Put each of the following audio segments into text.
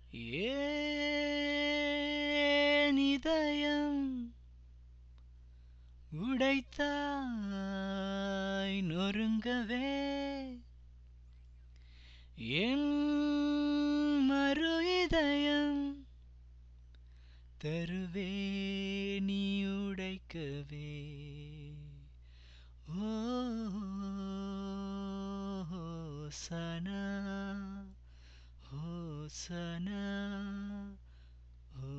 ஏன் இதயம் உடைத்தாய் நொறுங்கவே என் மறு இதயம் தருவே நீ உடைக்கவே ஓ சனா ஹோசனா ஓ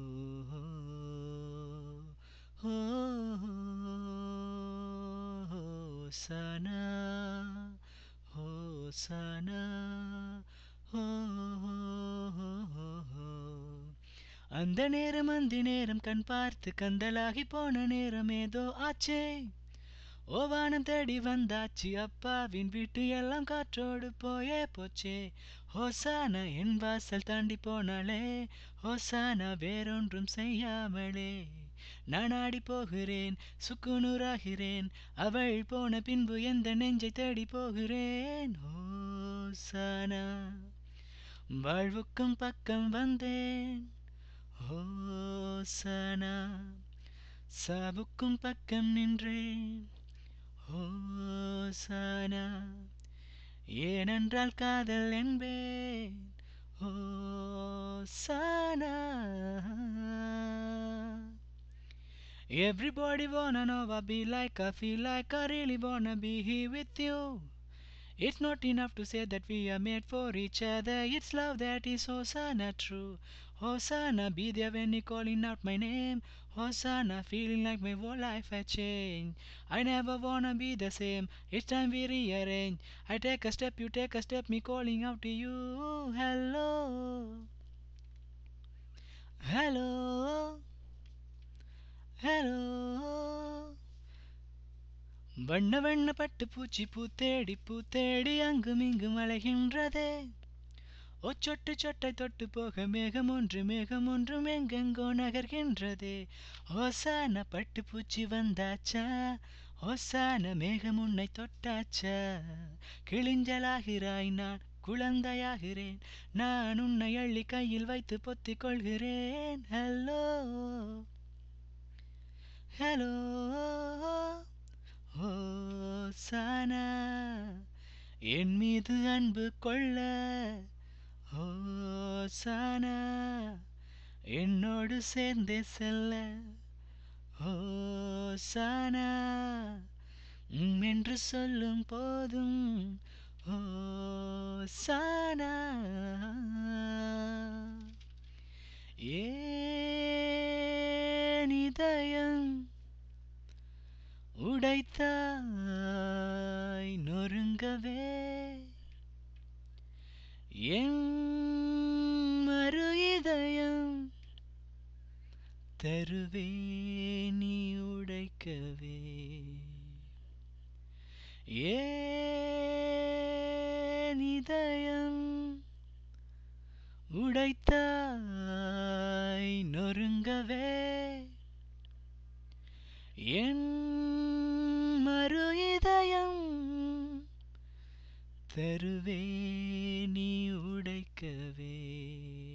ஹோசனா ஹோசனா அந்த நேரம் அந்த நேரம் கண் பார்த்து கந்தலாகி போன நேரம் ஏதோ ஆச்சே ஓவானம் தேடி வந்தாச்சு அப்பாவின் வீட்டு எல்லாம் காற்றோடு போயே போச்சே ஹோசானா என் வாசல் தாண்டி போனாளே ஹோசானா வேறொன்றும் செய்யாமலே நான் ஆடி போகிறேன் சுக்குநூறாகிறேன் அவள் போன பின்பு எந்த நெஞ்சை தேடி போகிறேன் ஹோசானா வாழ்வுக்கும் பக்கம் வந்தேன் ஹோசனா சாவுக்கும் பக்கம் நின்றேன் ஹோசனா ஏனென்றால் காதல் என்பேன் ஹோசனா Everybody wanna know I be like, I feel like I really wanna be here with you. It's not enough to say that we are made for each other. It's love that is Hosanna true. Hosanna, be there when you calling out my name. Hosanna, feeling like my whole life had changed. I never wanna be the same. It's time we rearrange. I take a step, you take a step, me calling out to you. Hello. Hello. Hello. வண்ண வண்ண பட்டு பூச்சி பூத்தேடி பூத்தேடி அங்கும் இங்கும் அலைகின்றதே ஓ சொட்டு சொட்டை தொட்டு போக மேகம் ஒன்று மேகம் ஒன்றும் எங்கெங்கோ நகர்கின்றதே ஓசான பட்டு பூச்சி வந்தாச்சா ஓசான மேகம் உன்னை தொட்டாச்சா கிழிஞ்சலாகிறாய் நான் குழந்தையாகிறேன் நான் உன்னை அள்ளி கையில் வைத்து பொத்திக் கொள்கிறேன் ஹலோ ஹலோ ஹோசானா என் மீது அன்பு கொள்ள ஹோசானா என்னோடு சேர்ந்தே செல்ல ஹோசானா உம் என்று சொல்லும் போதும் ஹோசானா ஏன் இதயம் உடைத்தாய் நொறுங்கவே என் மறு இதயம் தருவே நீ உடைக்கவே ஏன் இதயம் உடைத்தாய் நொறுங்கவே என் மறு இதயம் தருவே நீ உடைக்கவே